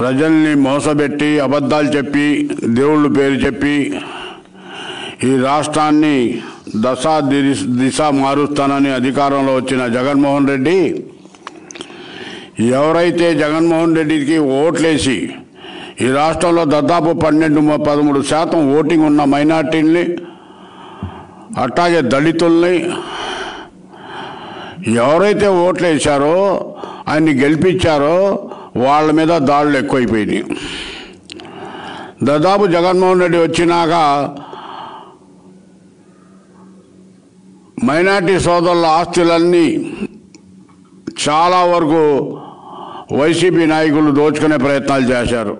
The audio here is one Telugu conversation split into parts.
ప్రజల్ని మోసబెట్టి అబద్ధాలు చెప్పి దేవుళ్ళు పేరు చెప్పి ఈ రాష్ట్రాన్ని దశ దిశ- దిశ మారుస్తానని అధికారంలో వచ్చిన జగన్మోహన్ రెడ్డి ఎవరైతే జగన్మోహన్ రెడ్డికి ఓట్లేసి ఈ రాష్ట్రంలో దాదాపు పన్నెండు మ- పదమూడు శాతం ఓటింగ్ ఉన్న మైనార్టీల్ని అట్లాగే దళితుల్ని ఎవరైతే ఓట్లు వేశారో ఆయన్ని గెలిపించారో వాళ్ళ మీద దాడులు ఎక్కువైపోయినాయి దాదాపు జగన్మోహన్ రెడ్డి వచ్చినాక మైనార్టీ సోదరుల ఆస్తులన్నీ చాలా వరకు వైసీపీ నాయకులు దోచుకునే ప్రయత్నాలు చేశారు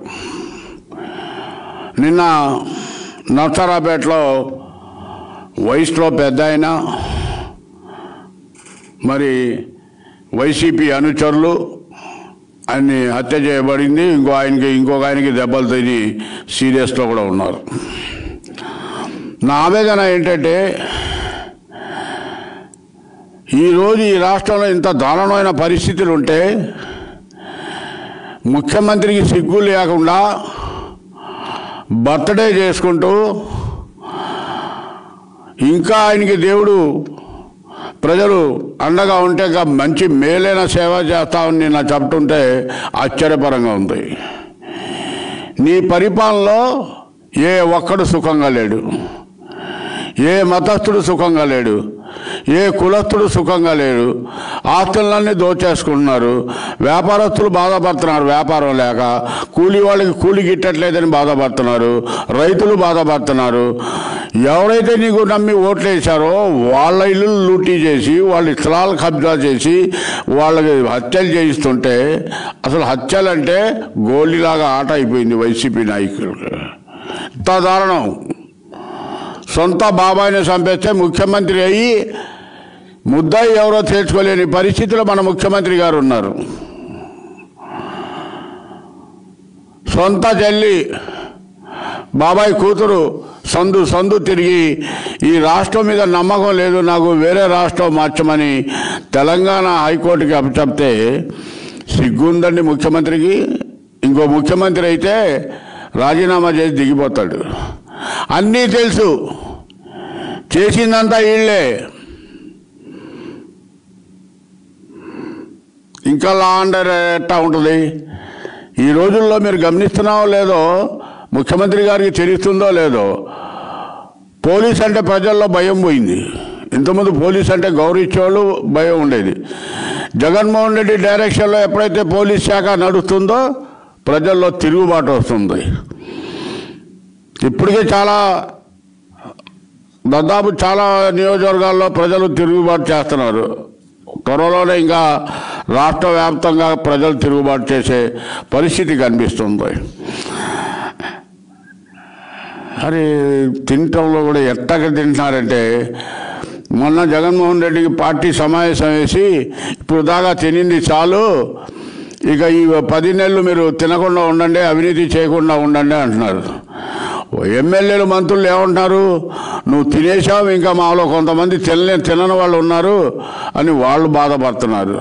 నిన్న నర్సరాపేటలో వయసులో పెద్ద ఆయన మరి వైసీపీ అనుచరులు ఆయన్ని హత్య చేయబడింది ఇంకో ఆయనకి ఇంకొక ఆయనకి దెబ్బలు తిని సీరియస్లో కూడా ఉన్నారు నా ఆవేదన ఏంటంటే ఈరోజు ఈ రాష్ట్రంలో ఇంత దారుణమైన పరిస్థితులు ఉంటే ముఖ్యమంత్రికి సిగ్గు లేకుండా బర్త్డే చేసుకుంటూ ఇంకా ఆయనకి దేవుడు ప్రజలు అండగా ఉంటే ఇంకా మంచి మేలైన సేవ చేస్తామని నేను చెప్తుంటే ఆశ్చర్యపరంగా ఉంది నీ పరిపాలనలో ఏ ఒక్కడు సుఖంగా లేడు ఏ మతస్థుడు సుఖంగా లేడు ఏ కులస్థుడు సుఖంగా లేడు ఆస్తులన్నీ దోచేసుకుంటున్నారు వ్యాపారస్తులు బాధపడుతున్నారు వ్యాపారం లేక కూలి వాళ్ళకి కూలి గిట్టట్లేదని బాధపడుతున్నారు రైతులు బాధపడుతున్నారు ఎవరైతే నీకు నమ్మి ఓట్లు వేశారో వాళ్ళ ఇల్లు లూటీ చేసి వాళ్ళ స్థలాలు కబ్జా చేసి వాళ్ళకి హత్యలు చేయిస్తుంటే అసలు హత్యలు అంటే గోళీలాగా ఆట అయిపోయింది వైసీపీ నాయకులకు ఇంత దారుణం సొంత బాబాయిని చంపేస్తే ముఖ్యమంత్రి అయ్యి ముద్దాయి ఎవరో తేల్చుకోలేని పరిస్థితిలో మన ముఖ్యమంత్రి గారు ఉన్నారు సొంత చెల్లి బాబాయ్ కూతురు సందు సందు తిరిగి ఈ రాష్ట్రం మీద నమ్మకం లేదు నాకు వేరే రాష్ట్రం మార్చమని తెలంగాణ హైకోర్టుకి అప్పచెప్తే సిగ్గుందండి ముఖ్యమంత్రికి ఇంకో ముఖ్యమంత్రి అయితే రాజీనామా చేసి దిగిపోతాడు అన్నీ తెలుసు చేసిందంతా వీళ్ళే ఇంకా లా అండర్ ఎట్టా ఉంటుంది ఈ రోజుల్లో మీరు గమనిస్తున్నావో లేదో ముఖ్యమంత్రి గారికి తెలుస్తుందో లేదో పోలీస్ అంటే ప్రజల్లో భయం పోయింది ఇంతకుముందు పోలీస్ అంటే గౌరవించేవాళ్ళు భయం ఉండేది జగన్మోహన్ రెడ్డి డైరెక్షన్లో ఎప్పుడైతే పోలీస్ శాఖ నడుస్తుందో ప్రజల్లో తిరుగుబాటు వస్తుంది ఇప్పటికే చాలా దాదాపు చాలా నియోజకవర్గాల్లో ప్రజలు తిరుగుబాటు చేస్తున్నారు త్వరలోనే ఇంకా రాష్ట్ర వ్యాప్తంగా ప్రజలు తిరుగుబాటు చేసే పరిస్థితి కనిపిస్తుంది అరే తినటంలో కూడా ఎట్టగా తింటున్నారంటే మొన్న జగన్మోహన్ రెడ్డికి పార్టీ సమావేశం వేసి ఇప్పుడు దాకా తినింది చాలు ఇక ఈ పది నెలలు మీరు తినకుండా ఉండండి అవినీతి చేయకుండా ఉండండి అంటున్నారు ఎమ్మెల్యేలు మంత్రులు ఏమంటున్నారు నువ్వు తినేసావు ఇంకా మాలో కొంతమంది తినలే తినని వాళ్ళు ఉన్నారు అని వాళ్ళు బాధపడుతున్నారు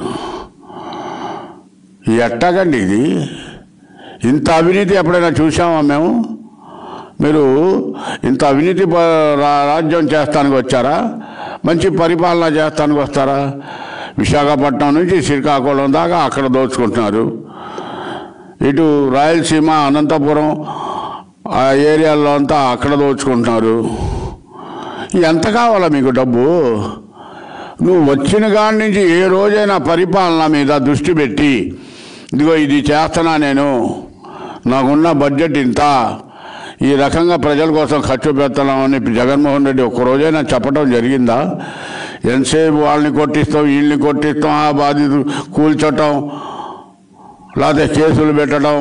ఎట్టాగండి ఇది ఇంత అవినీతి ఎప్పుడైనా చూసామా మేము మీరు ఇంత అవినీతి ప- రా- రాజ్యం చేస్తానికి వచ్చారా మంచి పరిపాలన చేస్తానికి వస్తారా విశాఖపట్నం నుంచి శ్రీకాకుళం దాకా అక్కడ దోచుకుంటున్నారు ఇటు రాయలసీమ అనంతపురం ఆ ఏరియాలో అంతా అక్కడ దోచుకుంటున్నారు ఎంత కావాలా మీకు డబ్బు నువ్వు వచ్చిన కాడి నుంచి ఏ రోజైనా పరిపాలన మీద దృష్టి పెట్టి ఇదిగో ఇది చేస్తున్నా నేను నాకున్న బడ్జెట్ ఇంత ఈ రకంగా ప్రజల కోసం ఖర్చు పెడుతున్నామని జగన్మోహన్ రెడ్డి ఒక్క రోజైనా చెప్పడం జరిగిందా ఎంతసేపు వాళ్ళని కొట్టిస్తాం వీళ్ళని కొట్టిస్తాం ఆ బాధితులు కూల్చటం లేకపోతే కేసులు పెట్టడం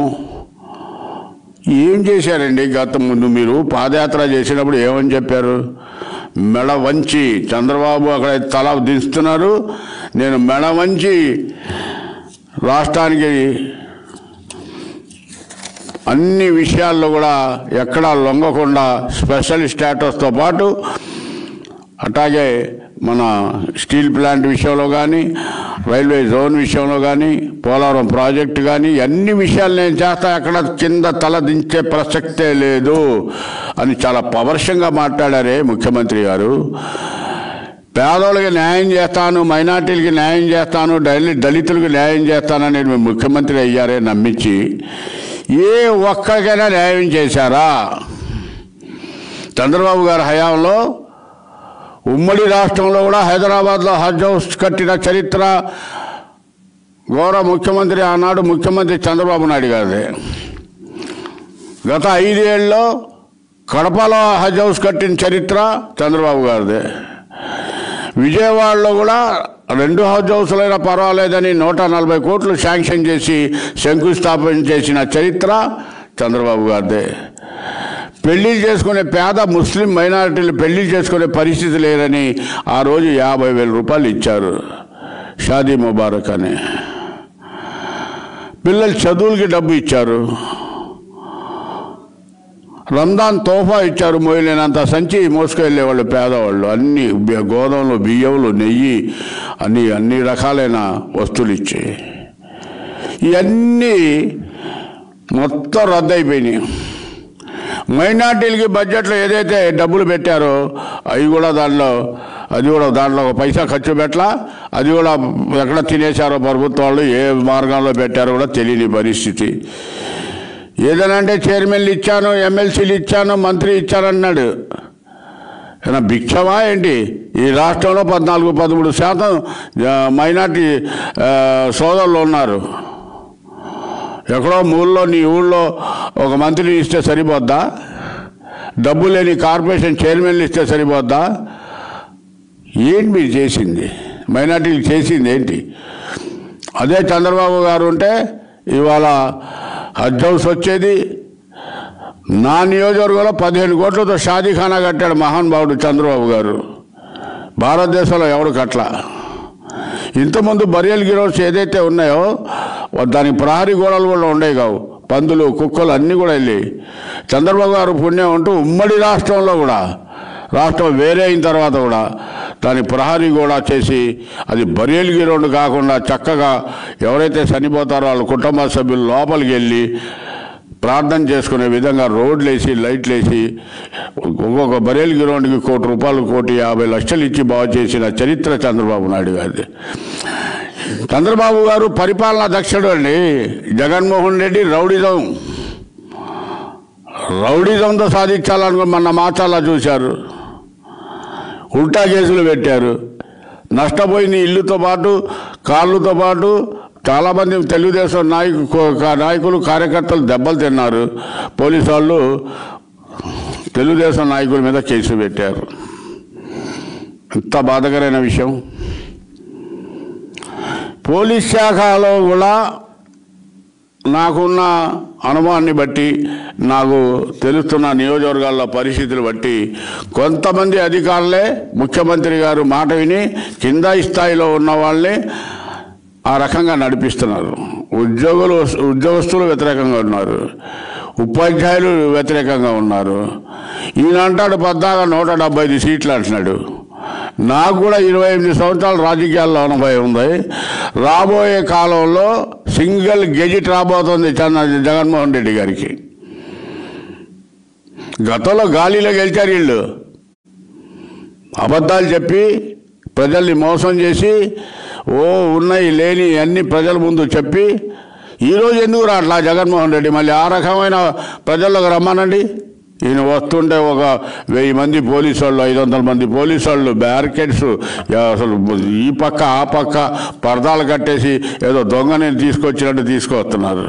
ఏం చేశారండి గత ముందు మీరు పాదయాత్ర చేసినప్పుడు ఏమని చెప్పారు మెడ వంచి చంద్రబాబు అక్కడ తల దిస్తున్నారు నేను మెడ వంచి రాష్ట్రానికి అన్ని విషయాల్లో కూడా ఎక్కడా లొంగకుండా స్పెషల్ స్టేటస్తో పాటు అట్లాగే మన స్టీల్ ప్లాంట్ విషయంలో కానీ రైల్వే జోన్ విషయంలో కానీ పోలవరం ప్రాజెక్టు కానీ అన్ని విషయాలు నేను చేస్తా అక్కడ కింద తల దించే ప్రసక్తే లేదు అని చాలా పవర్షంగా మాట్లాడారే ముఖ్యమంత్రి గారు పేదోళ్ళకి న్యాయం చేస్తాను మైనార్టీలకి న్యాయం చేస్తాను దళి దళితులకు న్యాయం చేస్తానని మీరు ముఖ్యమంత్రి అయ్యారే నమ్మించి ఏ ఒక్కరికైనా న్యాయం చేశారా చంద్రబాబు గారి హయాంలో ఉమ్మడి రాష్ట్రంలో కూడా హైదరాబాద్లో హజ్ హౌస్ కట్టిన చరిత్ర గౌరవ ముఖ్యమంత్రి ఆనాడు ముఖ్యమంత్రి చంద్రబాబు నాయుడు గారిదే గత ఐదేళ్ళలో కడపలో హజ్ హౌస్ కట్టిన చరిత్ర చంద్రబాబు గారిదే విజయవాడలో కూడా రెండు హౌస్ హౌస్లైనా పర్వాలేదని నూట నలభై కోట్లు శాంక్షన్ చేసి శంకుస్థాపన చేసిన చరిత్ర చంద్రబాబు గారిదే పెళ్లి చేసుకునే పేద ముస్లిం మైనారిటీలు పెళ్లి చేసుకునే పరిస్థితి లేదని ఆ రోజు యాభై వేల రూపాయలు ఇచ్చారు షాదీ ముబారక్ అని పిల్లల చదువులకి డబ్బు ఇచ్చారు రంజాన్ తోఫా ఇచ్చారు మోయలేనంత సంచి మోసుకెళ్ళేవాళ్ళు పేదవాళ్ళు అన్ని బి- గోధుమలు బియ్యములు నెయ్యి అన్ని అన్ని రకాలైన వస్తువులు ఇచ్చి ఇవన్నీ మొత్తం రద్దయిపోయినాయి మైనార్టీలకి బడ్జెట్లో ఏదైతే డబ్బులు పెట్టారో అవి కూడా దాంట్లో అది కూడా దాంట్లో ఒక పైసా ఖర్చు పెట్టలా అది కూడా ఎక్కడ తినేశారో ప్రభుత్వం వాళ్ళు ఏ మార్గంలో పెట్టారో కూడా తెలియని పరిస్థితి ఏదైనా అంటే చైర్మన్లు ఇచ్చాను ఎమ్మెల్సీలు ఇచ్చాను మంత్రి ఇచ్చానన్నాడు ఏమైనా భిక్షమా ఏంటి ఈ రాష్ట్రంలో పద్నాలుగు పదమూడు శాతం ఆ, మైనార్టీ ఆ, సోదరులు ఉన్నారు ఎక్కడో మూలలో నీ ఊళ్ళో ఒక మంత్రిని ఇస్తే సరిపోద్దా డబ్బు లేని కార్పొరేషన్ చైర్మన్లు ఇస్తే సరిపోద్దా ఏంటి మీరు చేసింది మైనార్టీలు చేసింది ఏంటి అదే చంద్రబాబు గారు ఉంటే ఇవాళ హజ్ హౌస్ వచ్చేది నా నియోజకవర్గంలో పదిహేను కోట్లతో షాదీఖానా కట్టాడు మహానుభావుడు చంద్రబాబు గారు భారతదేశంలో ఎవడు కట్ల ఇంతకుముందు బరియల్ గిరోడ్స్ ఏదైతే ఉన్నాయో దానికి ప్రహరీ గోడలు కూడా ఉండేవి కావు పందులు కుక్కలు అన్నీ కూడా వెళ్ళి చంద్రబాబు గారు పుణ్యం ఉంటూ ఉమ్మడి రాష్ట్రంలో కూడా రాష్ట్రం వేరే అయిన తర్వాత కూడా దాని ప్రహరీ కూడా చేసి అది బరియల్ గిరోడ్ కాకుండా చక్కగా ఎవరైతే చనిపోతారో వాళ్ళ కుటుంబ సభ్యులు లోపలికి వెళ్ళి ప్రార్థన చేసుకునే విధంగా రోడ్లు వేసి లైట్లు వేసి ఒక్కొక్క బరేల్ గ్రౌండ్కి కోటి రూపాయలు కోటి యాభై లక్షలు ఇచ్చి బాగు చేసిన చరిత్ర చంద్రబాబు నాయుడు గారిది చంద్రబాబు గారు పరిపాలనా దక్షుడు అండి జగన్మోహన్ రెడ్డి రౌడిజం రౌడిజంతో సాధించాలనుకుని మొన్న మాచాలా చూశారు ఉల్టా కేసులు పెట్టారు నష్టపోయిన ఇల్లుతో పాటు కాళ్ళతో పాటు చాలామంది తెలుగుదేశం నాయకు కా- నాయకులు కార్యకర్తలు దెబ్బలు తిన్నారు పోలీసు వాళ్ళు తెలుగుదేశం నాయకుల మీద కేసు పెట్టారు ఎంత బాధకరమైన విషయం పోలీస్ శాఖలో కూడా నాకున్న అనుభవాన్ని బట్టి నాకు తెలుస్తున్న నియోజకవర్గాల్లో పరిస్థితులు బట్టి కొంతమంది అధికారులే ముఖ్యమంత్రి గారు మాట విని కింద స్థాయిలో ఉన్న వాళ్ళని ఆ రకంగా నడిపిస్తున్నారు ఉద్యోగులు ఉద్యోగస్తులు వ్యతిరేకంగా ఉన్నారు ఉపాధ్యాయులు వ్యతిరేకంగా ఉన్నారు ఈయన అంటాడు పద్నాలుగు నూట డెబ్బై ఐదు సీట్లు అంటున్నాడు నాకు కూడా ఇరవై ఎనిమిది సంవత్సరాల రాజకీయాల్లో అనుభవం ఉంది రాబోయే కాలంలో సింగిల్ గెజిట్ రాబోతుంది చంద్ర జగన్మోహన్ రెడ్డి గారికి గతంలో గాలిలో గెలిచారు వీళ్ళు అబద్ధాలు చెప్పి ప్రజల్ని మోసం చేసి ఓ ఉన్నాయి లేని అన్ని ప్రజల ముందు చెప్పి ఈరోజు ఎందుకు రాట్లా జగన్మోహన్ రెడ్డి మళ్ళీ ఆ రకమైన ప్రజల్లోకి రమ్మనండి ఈయన వస్తుంటే ఒక వెయ్యి మంది పోలీసు వాళ్ళు ఐదు వందల మంది పోలీసు వాళ్ళు బ్యారికేడ్స్ అసలు ఈ పక్క ఆ పక్క పరదాలు కట్టేసి ఏదో దొంగని తీసుకొచ్చినట్టు తీసుకొస్తున్నారు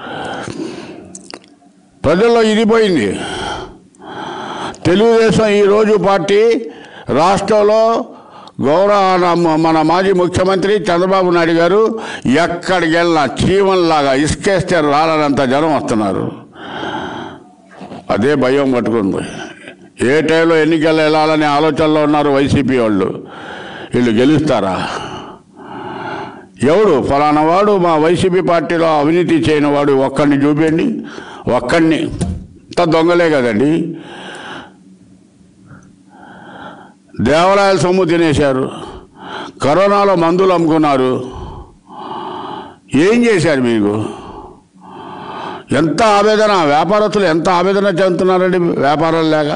ప్రజల్లో ఇది పోయింది తెలుగుదేశం ఈరోజు పార్టీ రాష్ట్రంలో గౌరవ మన- మన మాజీ ముఖ్యమంత్రి చంద్రబాబు నాయుడు గారు ఎక్కడికి వెళ్ళినా చీమల్లాగా ఇసుకేస్తే రాలనంత జనం వస్తున్నారు అదే భయం పట్టుకుంది ఏ టైంలో ఎన్నికలు వెళ్ళాలనే ఆలోచనలో ఉన్నారు వైసీపీ వాళ్ళు వీళ్ళు గెలుస్తారా ఎవడు ఫలానా వాడు మా వైసీపీ పార్టీలో అవినీతి చేయని వాడు ఒక్కడిని చూపించండి ఒక్కడిని ఇంత దొంగలే కదండి దేవాలయాల సొమ్ము తినేశారు కరోనాలో మందులు అమ్ముకున్నారు ఏం చేశారు మీకు ఎంత ఆవేదన వ్యాపారస్తులు ఎంత ఆవేదన చెందుతున్నారండి వ్యాపారాలు లేక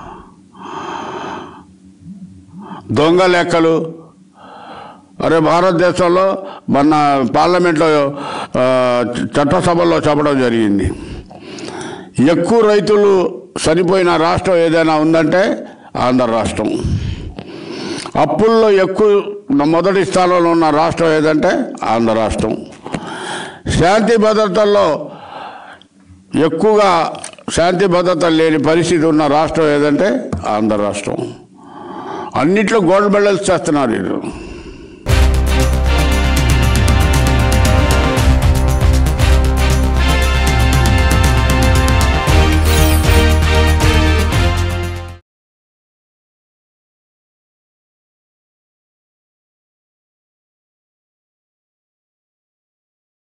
దొంగ లెక్కలు అరే భారతదేశంలో మన పార్లమెంట్లో ఆ, చట్టసభల్లో చెప్పడం జరిగింది ఎక్కువ రైతులు చనిపోయిన రాష్ట్రం ఏదైనా ఉందంటే ఆంధ్ర రాష్ట్రం అప్పుల్లో ఎక్కువ మొదటి స్థానంలో ఉన్న రాష్ట్రం ఏదంటే ఆంధ్ర రాష్ట్రం శాంతి భద్రతల్లో ఎక్కువగా శాంతి భద్రత లేని పరిస్థితి ఉన్న రాష్ట్రం ఏదంటే ఆంధ్ర రాష్ట్రం అన్నిట్లో గోల్డ్ మెడల్స్ చేస్తున్నారు వీళ్ళు